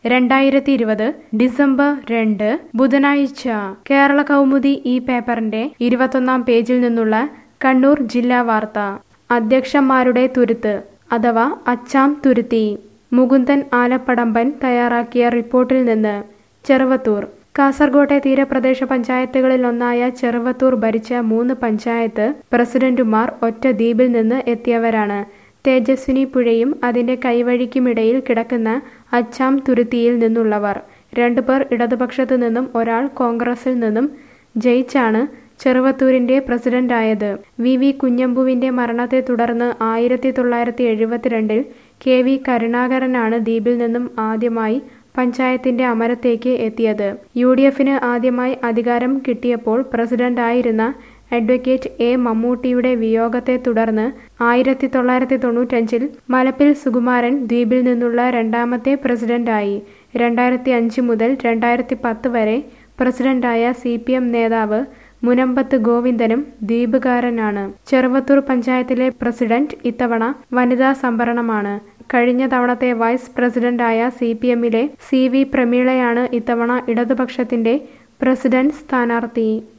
രണ്ടായിരത്തി ഇരുപത് ഡിസംബർ രണ്ട് ബുധനാഴ്ച കേരള കൗമുദി ഈ പേപ്പറിന്റെ ഇരുപത്തൊന്നാം പേജിൽ നിന്നുള്ള കണ്ണൂർ ജില്ലാ വാർത്ത അധ്യക്ഷന്മാരുടെ തുരുത്ത് അഥവാ അച്ചാം തുരുത്തി മുകുന്ദൻ ആലപ്പടമ്പൻ തയ്യാറാക്കിയ റിപ്പോർട്ടിൽ നിന്ന് ചെറുവത്തൂർ കാസർകോട്ടെ തീരപ്രദേശ പഞ്ചായത്തുകളിൽ ഒന്നായ ചെറുവത്തൂർ ഭരിച്ച മൂന്ന് പഞ്ചായത്ത് പ്രസിഡന്റുമാർ ഒറ്റ ദ്വീപിൽ നിന്ന് എത്തിയവരാണ് തേജസ്വിനി പുഴയും അതിന്റെ കൈവഴിക്കുമിടയിൽ കിടക്കുന്ന അച്ചാം തുരുത്തിയിൽ നിന്നുള്ളവർ രണ്ടുപേർ ഇടതുപക്ഷത്തു നിന്നും ഒരാൾ കോൺഗ്രസിൽ നിന്നും ജയിച്ചാണ് ചെറുവത്തൂരിന്റെ പ്രസിഡന്റായത് വി വി കുഞ്ഞമ്പുവിന്റെ മരണത്തെ തുടർന്ന് ആയിരത്തി തൊള്ളായിരത്തി എഴുപത്തിരണ്ടിൽ കെ വി കരുണാകരനാണ് ദ്വീപിൽ നിന്നും ആദ്യമായി പഞ്ചായത്തിന്റെ അമരത്തേക്ക് എത്തിയത് യു ഡി എഫിന് ആദ്യമായി അധികാരം കിട്ടിയപ്പോൾ പ്രസിഡന്റായിരുന്ന അഡ്വക്കേറ്റ് എ മമ്മൂട്ടിയുടെ വിയോഗത്തെ തുടർന്ന് ആയിരത്തി തൊള്ളായിരത്തി തൊണ്ണൂറ്റഞ്ചിൽ മലപ്പിൽ സുകുമാരൻ ദ്വീപിൽ നിന്നുള്ള രണ്ടാമത്തെ പ്രസിഡന്റായി രണ്ടായിരത്തി അഞ്ച് മുതൽ രണ്ടായിരത്തി പത്ത് വരെ പ്രസിഡന്റായ സി പി എം നേതാവ് മുനമ്പത്ത് ഗോവിന്ദനും ദ്വീപുകാരനാണ് ചെറുവത്തൂർ പഞ്ചായത്തിലെ പ്രസിഡന്റ് ഇത്തവണ വനിതാ സംവരണമാണ് കഴിഞ്ഞ തവണത്തെ വൈസ് പ്രസിഡന്റായ സി പി എമ്മിലെ സി വി പ്രമീളയാണ് ഇത്തവണ ഇടതുപക്ഷത്തിന്റെ പ്രസിഡന്റ് സ്ഥാനാർത്ഥി